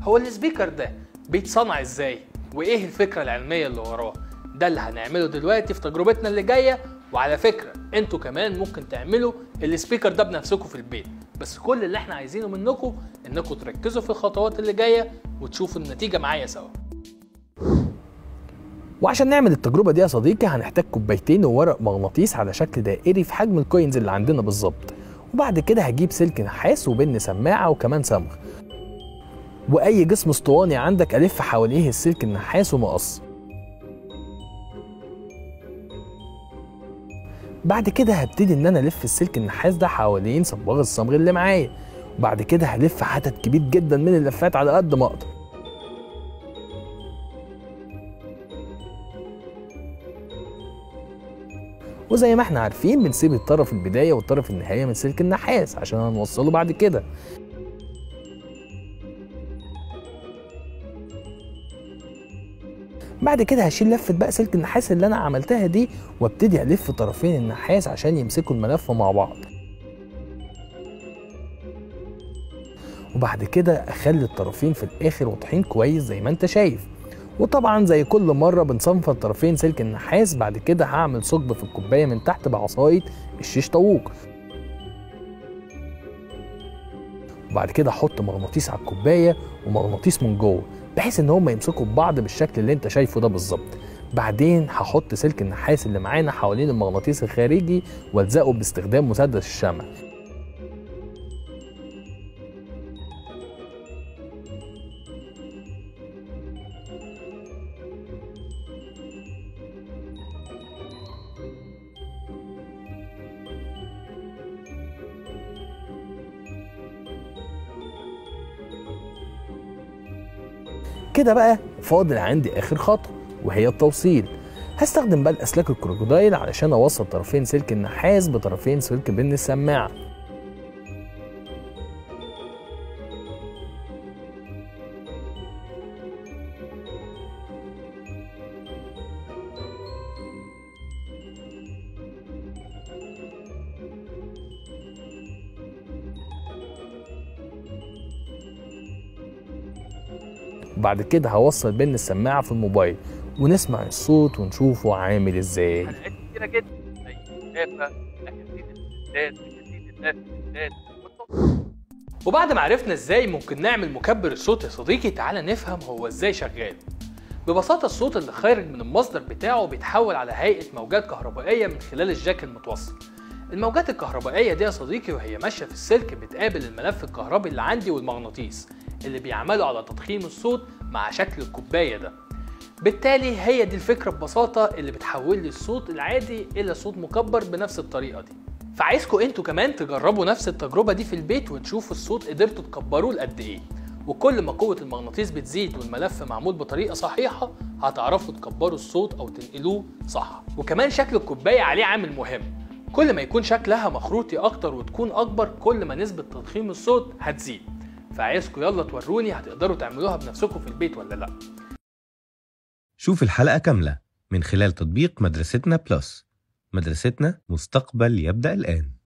هو السبيكر ده بيتصنع ازاي وايه الفكره العلميه اللي وراه ده اللي هنعمله دلوقتي في تجربتنا اللي جايه وعلى فكره انتوا كمان ممكن تعملوا السبيكر ده بنفسكم في البيت بس كل اللي احنا عايزينه منكم انكم تركزوا في الخطوات اللي جايه وتشوفوا النتيجه معايا سوا وعشان نعمل التجربة دي يا صديقي هنحتاج كوبايتين وورق مغناطيس على شكل دائري في حجم الكوينز اللي عندنا بالظبط وبعد كده هجيب سلك نحاس وبن سماعة وكمان صمغ وأي جسم اسطواني عندك ألف حواليه السلك النحاس ومقص بعد كده هبتدي ان انا الف السلك النحاس ده حوالين صباغ الصمغ اللي معايا وبعد كده هلف عدد كبير جدا من اللفات على قد ما اقدر وزي ما احنا عارفين بنسيب الطرف البدايه والطرف النهايه من سلك النحاس عشان هنوصله بعد كده بعد كده هشيل لفه بقى سلك النحاس اللي انا عملتها دي وابتدي الف طرفين النحاس عشان يمسكوا الملف مع بعض وبعد كده اخلي الطرفين في الاخر واضحين كويس زي ما انت شايف وطبعا زي كل مره بنصنفر طرفين سلك النحاس بعد كده هعمل ثقب في الكوبايه من تحت بعصايه الشيش طاووق وبعد كده احط مغناطيس على الكوبايه ومغناطيس من جوه بحيث ان هم يمسكوا ببعض بالشكل اللي انت شايفه ده بالظبط بعدين هحط سلك النحاس اللي معانا حوالين المغناطيس الخارجي والزقه باستخدام مسدس الشمع كده بقى فاضل عندي اخر خطوه وهي التوصيل هستخدم بقى الاسلاك الكروكودايل علشان اوصل طرفين سلك النحاس بطرفين سلك بن السماعه وبعد كده هوصل بين السماعه في الموبايل ونسمع الصوت ونشوفه عامل ازاي حلقات كتيره جدا زي الكنافه اكاسيد الستات اكاسيد الناس وبعد ما عرفنا ازاي ممكن نعمل مكبر الصوت يا صديقي تعالى نفهم هو ازاي شغال ببساطة الصوت اللي خارج من المصدر بتاعه بيتحول على هيئة موجات كهربائية من خلال الجاك المتوصل الموجات الكهربائية دي يا صديقي وهي ماشية في السلك بتقابل الملف الكهربي اللي عندي والمغناطيس اللي بيعملوا على تضخيم الصوت مع شكل الكوباية ده بالتالي هي دي الفكرة ببساطة اللي بتحول لي الصوت العادي إلى صوت مكبر بنفس الطريقة دي فعايزكم انتوا كمان تجربوا نفس التجربة دي في البيت وتشوفوا الصوت قدرتوا تكبروه لقد ايه وكل ما قوة المغناطيس بتزيد والملف معمول بطريقة صحيحة هتعرفوا تكبروا الصوت أو تنقلوه صح وكمان شكل الكوباية عليه عامل مهم كل ما يكون شكلها مخروطي أكتر وتكون أكبر كل ما نسبة تضخيم الصوت هتزيد فعايزكم يلا توروني هتقدروا تعملوها بنفسكم في البيت ولا لأ شوف الحلقة كاملة من خلال تطبيق مدرستنا بلس مدرستنا مستقبل يبدأ الآن